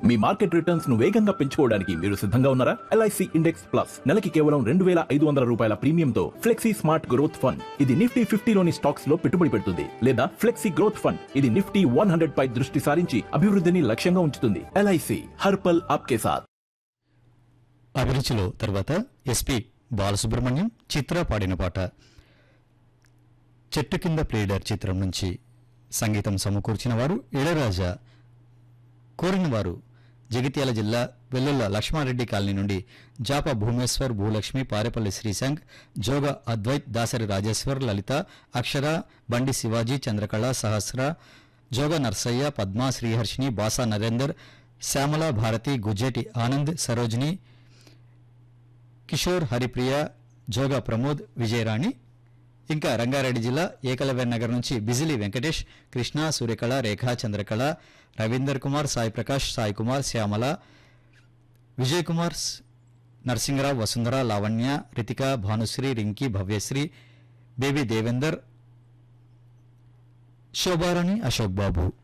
మీ market returns ను వేగంగా పెంచుకోవడానికి మీరు సిద్ధంగా ఉన్నారా ఎల్ఐసి ఇండెక్స్ ప్లస్ నెలకి కేవలం రెండు వేల ఐదు వందల రూపాయల ప్రీమియంతో ఫ్లెక్సీ స్మార్ట్ గ్రోత్ ఫండ్ ఇది నిఫ్టీ ఫిఫ్టీలోని స్టాక్స్ లో పెట్టుబడి పెడుతుంది లేదా ఫ్లెక్సీ గ్రోత్ ఫండ్ ఇది నిఫ్టీ వన్ హండ్రెడ్ పై దృష్టి సారించి అభివృద్ధిని లక్ష్యంగా ఉంచుతుంది ఎల్ఐసి హర్పల్ ఆప్కే సాథ్ అభిరుచిలో తర్వాత ఎస్పి బాలసుబ్రహ్మణ్యం చిత్ర పాడిన పాట చెట్టు కింద ప్లేడర్ చిత్రం నుంచి సంగీతం సమకూర్చిన వారు ఇళరాజా కోరిన వారు జగిత్యాల జిల్లా వెల్లుల్ల లక్ష్మారెడ్డి కాలనీ నుండి జాప భూమేశ్వర్ భూలక్ష్మి పారేపల్లి శ్రీశాంక్ జోగ అద్వైత్ దాసరి రాజేశ్వర్ లలిత అక్షర బండి శివాజీ చంద్రకళ సహస్ర జోగ నర్సయ్య పద్మ శ్రీహర్షిని బాసా నరేందర్ శ్యామల భారతి గుజ్జేటి ఆనంద్ సరోజిని కిషోర్ హరిప్రియ జోగా ప్రమోద్ విజయరాణి ఇంకా రంగారెడ్డి జిల్లా ఏకలవ్య నగర్ నుంచి బిజిలి వెంకటేష్ కృష్ణ సూర్యకళ రేఖా చంద్రకళ రవీందర్ కుమార్ సాయి ప్రకాష్ సాయి కుమార్ శ్యామల విజయ్ కుమార్ స్- నరసింగరావు వసుంధర లావణ్య రితిక భానుశ్రీ రింకి భవ్యశ్రీ బేబీ దేవేందర్ శోభారాణి అశోక్ బాబు